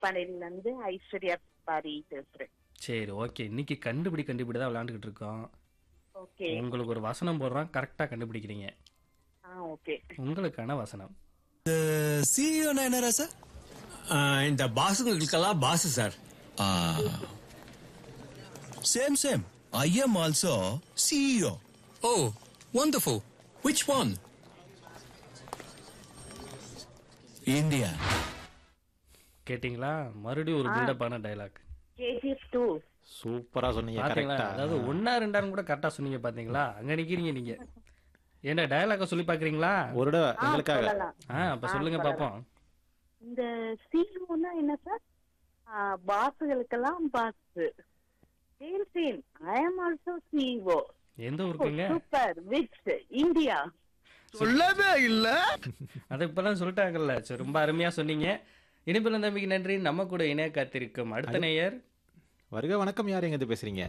மேட்டுப்பாளையில இருந்து ஐஸ்வர்யா பாரி பேசுறேன் சரி ஓகே இன்னைக்கு கண்டுபிடி கண்டுபிடி தான் விளையாண்டுக்கிட்டு இருக்கோம் ஓகே உங்களுக்கு ஒரு வசனம் போடுறோம் கரெக்டாக கண்டுபிடிக்கிறீங்க ஆ ஓகே உங்களுக்கான வசனம் சிஇஓனா என்ன ராசா ஆ, இந்த பாசுங்களுக்கெல்லாம் boss sir same same I am also CEO oh wonderful which one India கேட்டிங்களா மறுபடியும் ஒரு பில்டப்பான டைலாக் கேஜிஎஃப் டூ சூப்பரா சொன்னீங்க பாத்தீங்களா கரெக்டா அதாவது ஒன்னா ரெண்டான்னு கூட கரெக்டா சொன்னீங்க பாத்தீங்களா அங்க நிக்கிறீங்க நீங்க ஏன்டா டயலாக சொல்லி பாக்குறீங்களா ஒரு தடவை ஆ எங்களுக்காக சொல்லலாம் ஆ அப்ப சொல்லுங்க சொல்லலாம். பாப்போம் இந்த சிஓனா என்ன சார் பாஸுகளுக்கெல்லாம் boss same same I am also CEO எந்த ஊருக்குங்க சூப்பர் விச் இந்தியா அதை இப்பதான் சொல்லிட்டாங்கல்ல சரி ரொம்ப அருமையா சொன்னீங்க இனிப்பில் தம்பிக்கு நன்றி நம்ம கூட இணைய காத்திருக்கும் அடுத்த நேயர் வருக வணக்கம் யார் எங்க இருந்து பேசுறீங்க